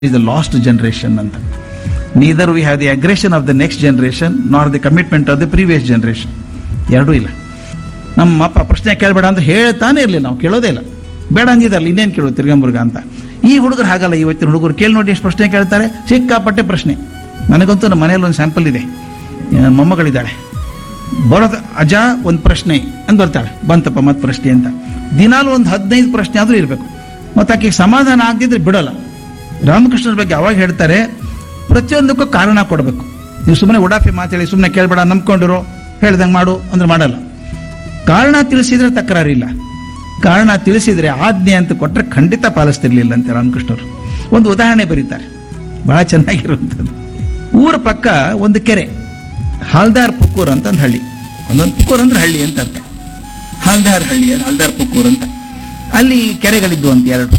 is the lost generation ಅಂತ neither we have the aggression of the next generation nor the commitment of the previous generation ಎರಡೂ ಇಲ್ಲ ನಮ್ಮ ಅಪ್ಪ ಪ್ರಶ್ನೆ ಕೇಳಬೇಡ ಅಂತ ಹೇಳ್ತಾನೆ ಇರಲಿಲ್ಲ ನಾವು ಕೇಳೋದೇ ಇಲ್ಲ ಬೇಡ ಅಂದಿದ್ದಲ್ಲ ಇನ್ನೇನು ಕೇಳೋದು ತಿರ್ಗಂಬುರ್ಗ ಅಂತ ಈ ಹುಡುಗರು ಹಾಗಲ್ಲ ಇವತ್ತಿನ ಹುಡುಗರು ಕೇಳಿ ನೋಡಿ ಎಷ್ಟು ಪ್ರಶ್ನೆ ಕೇಳ್ತಾರೆ ಸಿಕ್ಕಾಪಟ್ಟೆ ಪ್ರಶ್ನೆ ನನಗಂತೂ ನಮ್ಮ ಮನೇಲಿ ಒಂದು ಸ್ಯಾಂಪಲ್ ಇದೆ ನನ್ನ ಮೊಮ್ಮಗಳಿದ್ದಾಳೆ ಬರೋದು ಅಜ ಒಂದು ಪ್ರಶ್ನೆ ಅಂತ ಬರ್ತಾಳೆ ಬಂತಪ್ಪ ಮತ್ತೆ ಪ್ರಶ್ನೆ ಅಂತ ದಿನಾಲು ಒಂದು ಹದಿನೈದು ಪ್ರಶ್ನೆ ಆದರೂ ಇರಬೇಕು ಮತ್ತು ಆಕೆಗೆ ಸಮಾಧಾನ ಆಗದಿದ್ರೆ ಬಿಡೋಲ್ಲ ರಾಮಕೃಷ್ಣರ ಬಗ್ಗೆ ಅವಾಗ ಹೇಳ್ತಾರೆ ಪ್ರತಿಯೊಂದಕ್ಕೂ ಕಾರಣ ಕೊಡಬೇಕು ನೀವು ಸುಮ್ಮನೆ ಉಡಾಫಿ ಮಾತಾಡಿ ಸುಮ್ಮನೆ ಕೇಳಬೇಡ ನಂಬ್ಕೊಂಡಿರೋ ಹೇಳ್ದಂಗೆ ಮಾಡು ಅಂದ್ರೆ ಮಾಡಲ್ಲ ಕಾರಣ ತಿಳಿಸಿದ್ರೆ ತಕರಾರಿಲ್ಲ ಕಾರಣ ತಿಳಿಸಿದ್ರೆ ಆಜ್ಞೆ ಅಂತ ಕೊಟ್ಟರೆ ಖಂಡಿತ ಪಾಲಿಸ್ತಿರ್ಲಿಲ್ಲ ಅಂತ ರಾಮಕೃಷ್ಣರು ಒಂದು ಉದಾಹರಣೆ ಬರೀತಾರೆ ಬಹಳ ಚೆನ್ನಾಗಿರುವಂಥದ್ದು ಊರ ಪಕ್ಕ ಒಂದು ಕೆರೆ ಹಾಲ್ದಾರ್ ಪುಕ್ಕೂರ್ ಅಂತ ಒಂದು ಹಳ್ಳಿ ಒಂದೊಂದು ಪುಕ್ಕೂರ್ ಅಂದ್ರೆ ಹಳ್ಳಿ ಅಂತ ಅರ್ಥ ಹಾಲ್ದಾರ್ ಹಳ್ಳಿ ಹಾಲ್ದಾರ್ ಪುಕ್ಕೂರ್ ಅಂತ ಅಲ್ಲಿ ಕೆರೆಗಳಿದ್ವು ಅಂತ ಎರಡು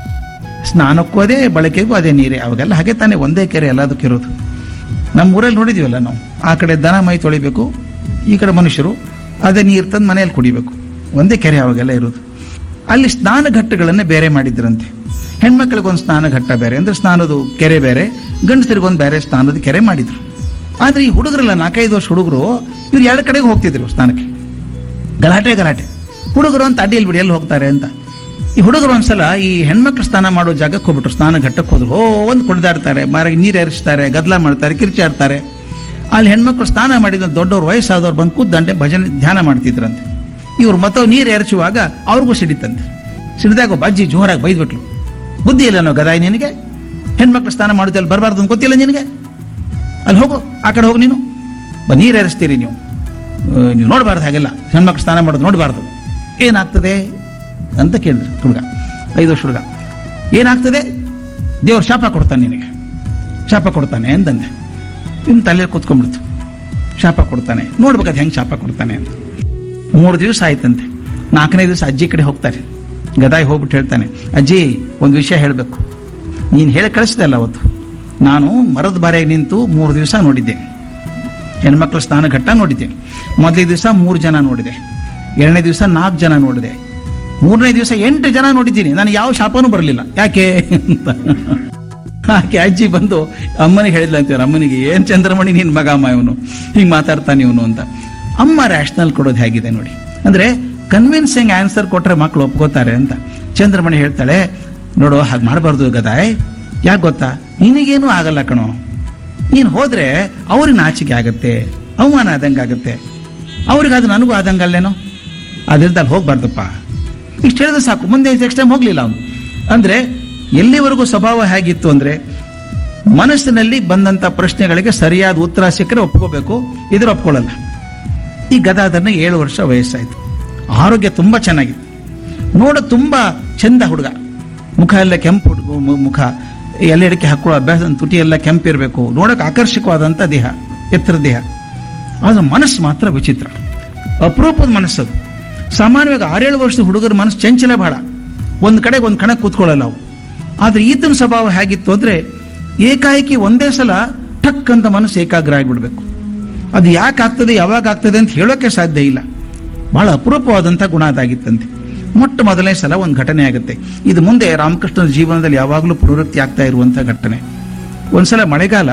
ಸ್ನಾನಕ್ಕೂ ಅದೇ ಬಳಕೆಗೂ ಅದೇ ನೀರೇ ಅವಾಗೆಲ್ಲ ಹಾಗೆ ತಾನೇ ಒಂದೇ ಕೆರೆ ಎಲ್ಲದಕ್ಕೆ ಇರೋದು ನಮ್ಮ ಊರಲ್ಲಿ ನೋಡಿದೀವಲ್ಲ ನಾವು ಆ ಕಡೆ ದನ ಮೈ ತೊಳಿಬೇಕು ಈ ಕಡೆ ಮನುಷ್ಯರು ಅದೇ ನೀರು ತಂದು ಮನೆಯಲ್ಲಿ ಕುಡಿಬೇಕು ಒಂದೇ ಕೆರೆ ಅವಾಗೆಲ್ಲ ಇರೋದು ಅಲ್ಲಿ ಸ್ನಾನ ಘಟ್ಟಗಳನ್ನೇ ಬೇರೆ ಮಾಡಿದ್ರಂತೆ ಹೆಣ್ಮಕ್ಳಿಗೊಂದು ಸ್ನಾನ ಘಟ್ಟ ಬೇರೆ ಅಂದ್ರೆ ಸ್ನಾನದ ಕೆರೆ ಬೇರೆ ಗಂಡಸರಿಗೊಂದು ಬೇರೆ ಸ್ನಾನದ ಕೆರೆ ಮಾಡಿದ್ರು ಆದ್ರೆ ಈ ಹುಡುಗರಲ್ಲ ನಾಲ್ಕೈದು ವರ್ಷ ಹುಡುಗರು ಇವ್ರು ಎರಡು ಕಡೆಗೆ ಹೋಗ್ತಿದ್ರು ಸ್ನಾನಕ್ಕೆ ಗಲಾಟೆ ಗಲಾಟೆ ಹುಡುಗರು ಅಂತ ಅಡ್ಡಿಯಲ್ಲಿ ಬಿಡಿ ಎಲ್ಲಿ ಹೋಗ್ತಾರೆ ಅಂತ ಈ ಹುಡುಗರು ಒಂದ್ಸಲ ಈ ಹೆಣ್ಮಕ್ಳು ಸ್ನಾನ ಮಾಡೋ ಜಾಗಕ್ಕೆ ಹೋಗ್ಬಿಟ್ರು ಸ್ನಾನ ಘಟ್ಟಕ್ಕೆ ಹೋದ್ರು ಓ ಒಂದು ಕುಡಿದಾಡ್ತಾರೆ ಮಾರಾಗಿ ನೀರು ಎರಚ್ತಾರೆ ಗದ್ದಲ ಮಾಡ್ತಾರೆ ಕಿರ್ಚಾಡ್ತಾರೆ ಅಲ್ಲಿ ಹೆಣ್ಮಕ್ಳು ಸ್ನಾನ ಮಾಡಿದ ದೊಡ್ಡವ್ರು ವಯಸ್ಸಾದವ್ರು ಬಂದು ಕೂತ್ದಂಡೆ ಭಜನೆ ಧ್ಯಾನ ಮಾಡ್ತಿದ್ರಂತೆ ಇವ್ರು ಮತ್ತೆ ನೀರು ಎರಚುವಾಗ ಅವ್ರಿಗೂ ಸಿಡಿತಂತೆ ಸಿಡಿದಾಗ ಒಬ್ಬ ಅಜ್ಜಿ ಜೋರಾಗಿ ಬೈದ್ಬಿಟ್ಲು ಬುದ್ಧಿ ಇಲ್ಲ ನಾವು ಗದಾಯಿ ನಿನಗೆ ಹೆಣ್ಮಕ್ಳು ಸ್ನಾನ ಮಾಡುತ್ತೆ ಅಲ್ಲಿ ಬರಬಾರ್ದು ಅಂತ ಗೊತ್ತಿಲ್ಲ ನಿನಗೆ ಅಲ್ಲಿ ಹೋಗು ಆ ಕಡೆ ಹೋಗು ನೀನು ಬ ನೀರು ಎರಸ್ತೀರಿ ನೀವು ಆ, ನೀವು ನೋಡಬಾರ್ದು ಹಾಗೆಲ್ಲ ಹೆಣ್ಮಕ್ಳು ಸ್ನಾನ ಮಾಡೋದು ನೋಡಬಾರ್ದು ಏನಾಗ್ತದೆ ಅಂತ ಕೇಳಿದ್ರು ಹುಡುಗ ಐದು ವರ್ಷ ಹುಡುಗ ಏನಾಗ್ತದೆ ದೇವ್ರು ಶಾಪ ಕೊಡ್ತಾನೆ ನಿನಗೆ ಶಾಪ ಕೊಡ್ತಾನೆ ಅಂತಂದೆ ಇನ್ನು ತಲೆ ಕೂತ್ಕೊಂಡ್ಬಿಡ್ತು ಶಾಪ ಕೊಡ್ತಾನೆ ನೋಡ್ಬೇಕಾದ್ ಹೆಂಗೆ ಶಾಪ ಕೊಡ್ತಾನೆ ಅಂತ ಮೂರು ದಿವಸ ಆಯ್ತಂತೆ ನಾಲ್ಕನೇ ದಿವಸ ಅಜ್ಜಿ ಕಡೆ ಹೋಗ್ತಾರೆ ಗದಾಯಿ ಹೋಗ್ಬಿಟ್ಟು ಹೇಳ್ತಾನೆ ಅಜ್ಜಿ ಒಂದು ವಿಷಯ ಹೇಳಬೇಕು ನೀನು ಹೇಳಿ ಕಳಿಸ್ದೆ ಅವತ್ತು ನಾನು ಮರದ ಬಾರೆಗೆ ನಿಂತು ಮೂರು ದಿವಸ ನೋಡಿದ್ದೆ ಹೆಣ್ಮಕ್ಳ ಸ್ನಾನ ಘಟ್ಟ ನೋಡಿದ್ದೆ ಮೊದಲನೇ ದಿವಸ ಮೂರು ಜನ ನೋಡಿದೆ ಎರಡನೇ ದಿವಸ ನಾಲ್ಕು ಜನ ನೋಡಿದೆ ಮೂರನೇ ದಿವಸ ಎಂಟು ಜನ ನೋಡಿದ್ದೀನಿ ನನಗೆ ಯಾವ ಶಾಪನೂ ಬರಲಿಲ್ಲ ಯಾಕೆ ಅಂತ ಆಕೆ ಅಜ್ಜಿ ಬಂದು ಅಮ್ಮನಿಗೆ ಹೇಳಿದ್ಲ ಅಂತೀವ್ರ ಅಮ್ಮನಿಗೆ ಏನ್ ಚಂದ್ರಮಣಿ ನಿನ್ ಮಗ ಅಮ್ಮ ಇವನು ಹಿಂಗ್ ಮಾತಾಡ್ತಾನೆ ಇವನು ಅಂತ ಅಮ್ಮ ರ್ಯಾಷನಲ್ ಕೊಡೋದು ಹೇಗಿದೆ ನೋಡಿ ಅಂದ್ರೆ ಕನ್ವಿನ್ಸಿಂಗ್ ಆನ್ಸರ್ ಕೊಟ್ರೆ ಮಕ್ಕಳು ಒಪ್ಕೋತಾರೆ ಅಂತ ಚಂದ್ರಮಣಿ ಹೇಳ್ತಾಳೆ ನೋಡು ಹಾಗೆ ಮಾಡಬಾರ್ದು ಗದಾಯ್ ಯಾಕೆ ಗೊತ್ತಾ ನಿನಗೇನು ಆಗಲ್ಲ ಕಣೋ ನೀನು ಹೋದ್ರೆ ಅವ್ರಿಗೆ ನಾಚಿಕೆ ಆಗತ್ತೆ ಅವಮಾನ ಆದಂಗೆ ಆಗತ್ತೆ ಅವ್ರಿಗೆ ಅದು ನನಗೂ ಆದಂಗಲ್ಲೇನೋ ಅದರಿಂದ ಅಲ್ಲಿ ಹೋಗ್ಬಾರ್ದಪ್ಪ ಇಷ್ಟು ಹೇಳಿದ್ರೆ ಸಾಕು ಮುಂದೆ ನೆಕ್ಸ್ಟ್ ಟೈಮ್ ಹೋಗ್ಲಿಲ್ಲ ಅವನು ಅಂದ್ರೆ ಎಲ್ಲಿವರೆಗೂ ಸ್ವಭಾವ ಹೇಗಿತ್ತು ಅಂದ್ರೆ ಮನಸ್ಸಿನಲ್ಲಿ ಬಂದಂತ ಪ್ರಶ್ನೆಗಳಿಗೆ ಸರಿಯಾದ ಉತ್ತರ ಸಿಕ್ಕರೆ ಒಪ್ಕೋಬೇಕು ಇದ್ರ ಒಪ್ಕೊಳ್ಳಲ್ಲ ಈ ಗದಾಧರ್ನ ಏಳು ವರ್ಷ ವಯಸ್ಸಾಯ್ತು ಆರೋಗ್ಯ ತುಂಬಾ ಚೆನ್ನಾಗಿತ್ತು ನೋಡ ತುಂಬಾ ಚಂದ ಹುಡುಗ ಮುಖ ಎಲ್ಲ ಕೆಂಪು ಹುಡುಗ ಮು- ಮುಖ ಎಲ್ಲೆಡಕ್ಕೆ ಹಾಕೊಳ್ಳೋ ಅಭ್ಯಾಸ ತುಟಿ ಎಲ್ಲ ಕೆಂಪಿರಬೇಕು ನೋಡಕ್ಕೆ ಆಕರ್ಷಕವಾದಂಥ ದೇಹ ಎತ್ತರ ದೇಹ ಆದ್ರೆ ಮನಸ್ಸು ಮಾತ್ರ ವಿಚಿತ್ರ ಅಪರೂಪದ ಮನಸ್ಸದು ಸಾಮಾನ್ಯವಾಗಿ ಆರೇಳು ವರ್ಷದ ಹುಡುಗರ ಮನಸ್ಸು ಚಂಚಲ ಬಹಳ ಒಂದು ಕಡೆಗೆ ಒಂದು ಕಣ ಕೂತ್ಕೊಳ್ಳಲ್ಲ ಅವು ಆದ್ರೆ ಈತನ ಸ್ವಭಾವ ಹೇಗಿತ್ತು ಅಂದ್ರೆ ಏಕಾಏಕಿ ಒಂದೇ ಸಲ ಟಕ್ ಅಂತ ಮನಸ್ಸು ಏಕಾಗ್ರ ಆಗಿಬಿಡ್ಬೇಕು ಅದು ಯಾಕೆ ಆಗ್ತದೆ ಯಾವಾಗ ಆಗ್ತದೆ ಅಂತ ಹೇಳೋಕೆ ಸಾಧ್ಯ ಇಲ್ಲ ಬಹಳ ಅಪರೂಪವಾದಂಥ ಗುಣ ಅದಾಗಿತ್ತಂತೆ ಮೊಟ್ಟ ಮೊದಲನೇ ಸಲ ಒಂದು ಘಟನೆ ಆಗುತ್ತೆ ಇದು ಮುಂದೆ ರಾಮಕೃಷ್ಣನ ಜೀವನದಲ್ಲಿ ಯಾವಾಗಲೂ ಪುನರುಕ್ತಿ ಆಗ್ತಾ ಇರುವಂಥ ಘಟನೆ ಒಂದ್ಸಲ ಮಳೆಗಾಲ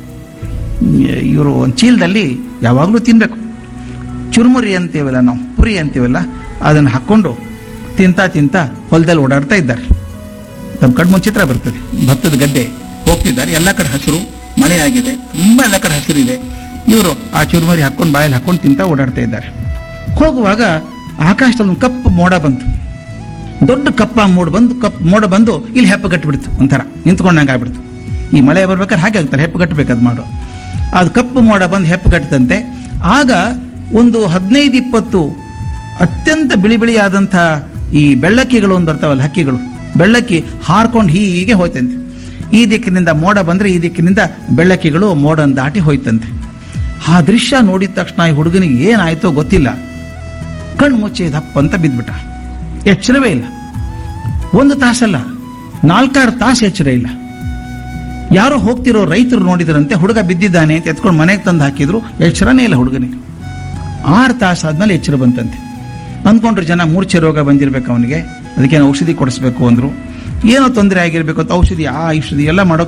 ಇವರು ಒಂದು ಚೀಲದಲ್ಲಿ ಯಾವಾಗಲೂ ತಿನ್ಬೇಕು ಚುರುಮುರಿ ಅಂತೀವಲ್ಲ ನಾವು ಪುರಿ ಅಂತೀವಲ್ಲ ಅದನ್ನು ಹಾಕ್ಕೊಂಡು ತಿಂತಾ ತಿಂತಾ ಹೊಲದಲ್ಲಿ ಓಡಾಡ್ತಾ ಇದ್ದಾರೆ ನಮ್ಮ ಕಣ್ಮು ಚಿತ್ರ ಬರ್ತದೆ ಭತ್ತದ ಗದ್ದೆ ಹೋಗ್ತಿದ್ದಾರೆ ಎಲ್ಲ ಕಡೆ ಹಸಿರು ಮಳೆ ಆಗಿದೆ ತುಂಬಾ ಎಲ್ಲ ಕಡೆ ಹಸಿರಿದೆ ಇವರು ಆ ಚುರುಮುರಿ ಹಾಕೊಂಡು ಬಾಯಲ್ಲಿ ಹಾಕೊಂಡು ತಿಂತಾ ಓಡಾಡ್ತಾ ಇದ್ದಾರೆ ಹೋಗುವಾಗ ಆಕಾಶದಲ್ಲಿ ಒಂದು ಕಪ್ಪು ಮೋಡ ಬಂತು ದೊಡ್ಡ ಕಪ್ಪ ಮೋಡ ಬಂದು ಕಪ್ ಮೋಡ ಬಂದು ಇಲ್ಲಿ ಹೆಪ್ಪ ಕಟ್ಟಿಬಿಡ್ತು ಒಂಥರ ನಿಂತ್ಕೊಂಡಂಗೆ ಆಗ್ಬಿಡ್ತು ಈ ಮಳೆ ಬರ್ಬೇಕಾದ್ರೆ ಹಾಗೆ ಆಗ್ತಾರೆ ಹೆಪ್ಪು ಕಟ್ಟಬೇಕು ಅದು ಮಾಡು ಅದು ಕಪ್ಪು ಮೋಡ ಬಂದು ಹೆಪ್ಪು ಕಟ್ಟಿದಂತೆ ಆಗ ಒಂದು ಹದಿನೈದು ಇಪ್ಪತ್ತು ಅತ್ಯಂತ ಬಿಳಿ ಬಿಳಿಯಾದಂಥ ಈ ಬೆಳ್ಳಕ್ಕಿಗಳು ಒಂದು ಬರ್ತಾವಲ್ಲ ಹಕ್ಕಿಗಳು ಬೆಳ್ಳಕ್ಕಿ ಹಾರ್ಕೊಂಡು ಹೀಗೆ ಹೋಯ್ತಂತೆ ಈ ದಿಕ್ಕಿನಿಂದ ಮೋಡ ಬಂದ್ರೆ ಈ ದಿಕ್ಕಿನಿಂದ ಬೆಳ್ಳಕ್ಕಿಗಳು ಮೋಡನ್ನು ದಾಟಿ ಹೋಯ್ತಂತೆ ಆ ದೃಶ್ಯ ನೋಡಿದ ತಕ್ಷಣ ಈ ಹುಡುಗನಿಗೆ ಏನಾಯ್ತೋ ಗೊತ್ತಿಲ್ಲ ಕಣ್ಣು ಮುಚ್ಚಿ ದಪ್ಪ ಅಂತ ಬಿದ್ಬಿಟ್ಟ ಎಚ್ಚರವೇ ಇಲ್ಲ ಒಂದು ತಾಸಲ್ಲ ನಾಲ್ಕಾರು ತಾಸು ಎಚ್ಚರ ಇಲ್ಲ ಯಾರೋ ಹೋಗ್ತಿರೋ ರೈತರು ನೋಡಿದ್ರಂತೆ ಹುಡುಗ ಬಿದ್ದಿದ್ದಾನೆ ಅಂತ ಎತ್ಕೊಂಡು ಮನೆಗೆ ತಂದು ಹಾಕಿದ್ರು ಎಚ್ಚರನೇ ಇಲ್ಲ ಹುಡುಗನಿಗೆ ಆರು ತಾಸು ಆದ್ಮೇಲೆ ಎಚ್ಚರ ಬಂತಂತೆ ಅಂದ್ಕೊಂಡ್ರು ಜನ ಮೂರ್ಛೆ ರೋಗ ಬಂದಿರ್ಬೇಕು ಅವನಿಗೆ ಅದಕ್ಕೆ ಔಷಧಿ ಕೊಡಿಸ್ಬೇಕು ಅಂದ್ರು ಏನೋ ತೊಂದರೆ ಆಗಿರ್ಬೇಕು ಅಂತ ಔಷಧಿ ಆ ಔಷಧಿ ಎಲ್ಲ ಮಾಡೋ